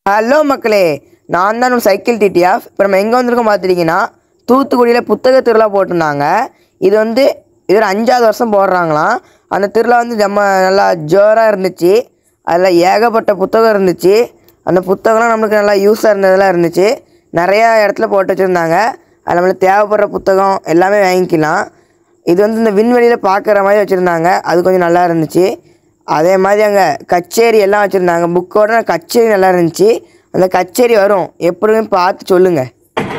hello மக்களே நான் தான் நம்ம சைக்கிள் டிடிஎஃப் இப்போ நம்ம எங்கே வந்திருக்கோம் பார்த்துட்டிங்கன்னா தூத்துக்குடியில் புத்தக திருவிழா போட்டிருந்தாங்க இது வந்து இது ஒரு அஞ்சாவது வருஷம் போடுறாங்களாம் அந்த திருவிழா வந்து நம்ம நல்லா ஜோராக இருந்துச்சு அதில் ஏகப்பட்ட புத்தகம் இருந்துச்சு அந்த புத்தகம்லாம் நம்மளுக்கு நல்லா யூஸாக இருந்ததெல்லாம் இருந்துச்சு நிறையா இடத்துல போட்டு வச்சுருந்தாங்க அதில் நம்மளுக்கு தேவைப்படுற புத்தகம் எல்லாமே வாங்கிக்கலாம் இது வந்து இந்த விண்வெளியில் பார்க்குற மாதிரி வச்சுருந்தாங்க அது கொஞ்சம் நல்லா இருந்துச்சு அதே மாதிரி அங்கே கச்சேரி எல்லாம் வச்சுருந்தாங்க புக்கோட கச்சேரி நல்லா இருந்துச்சு அந்த கச்சேரி வரும் எப்படின்னு பார்த்து சொல்லுங்கள்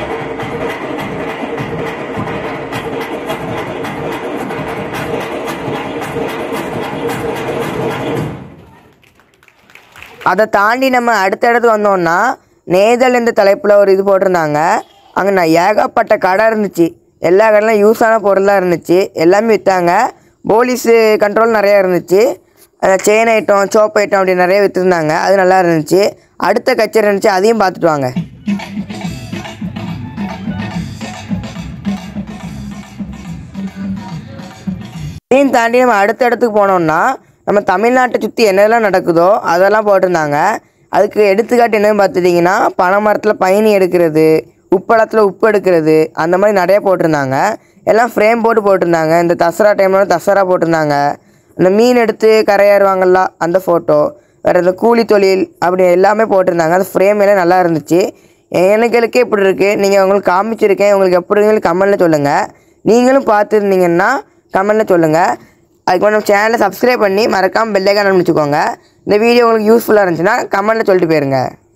அதை தாண்டி நம்ம அடுத்த இடத்துக்கு வந்தோம்னா நேதல் என்ற தலைப்பில் ஒரு இது போட்டிருந்தாங்க அங்கே நான் ஏகப்பட்ட கடை இருந்துச்சு எல்லா கடையிலும் யூஸான பொருளாக இருந்துச்சு எல்லாமே விற்றாங்க போலீஸு கண்ட்ரோல் நிறையா இருந்துச்சு செயின் ஐட்டம் சோப் ஐட்டம் அப்படி நிறைய விற்றுருந்தாங்க அது நல்லா இருந்துச்சு அடுத்த கச்சேரி இருந்துச்சு அதையும் பார்த்துட்டு வாங்க இதையும் தாண்டி நம்ம அடுத்த இடத்துக்கு போனோம்னா நம்ம தமிழ்நாட்டை சுற்றி என்னெல்லாம் நடக்குதோ அதெல்லாம் போட்டிருந்தாங்க அதுக்கு எடுத்துக்காட்டு என்னன்னு பார்த்துட்டிங்கன்னா பனை மரத்தில் பயணி எடுக்கிறது உப்பளத்தில் உப்பு எடுக்கிறது அந்த மாதிரி நிறைய போட்டிருந்தாங்க எல்லாம் ஃப்ரேம் போட்டு போட்டிருந்தாங்க இந்த தசரா டைம்ல தசரா போட்டிருந்தாங்க இந்த மீன் எடுத்து கரையேறுவாங்கல்ல அந்த ஃபோட்டோ வேறு இந்த கூலி தொழில் அப்படி எல்லாமே போட்டிருந்தாங்க அந்த ஃப்ரேம் எல்லாம் நல்லா இருந்துச்சு எனக்குகளுக்கே இப்படி இருக்குது நீங்கள் உங்களுக்கு காமிச்சிருக்கேன் உங்களுக்கு எப்படி கமெண்ட்டில் சொல்லுங்கள் நீங்களும் பார்த்துருந்தீங்கன்னா கமெண்ட்டில் சொல்லுங்கள் அதுக்கு நம்ம சேனலை சப்ஸ்கிரைப் பண்ணி மறக்காமல் பெல்லைக்கான முடிச்சுக்கோங்க இந்த வீடியோ உங்களுக்கு யூஸ்ஃபுல்லாக இருந்துச்சுன்னா கமெண்ட்டில் சொல்லிட்டு போயிருங்க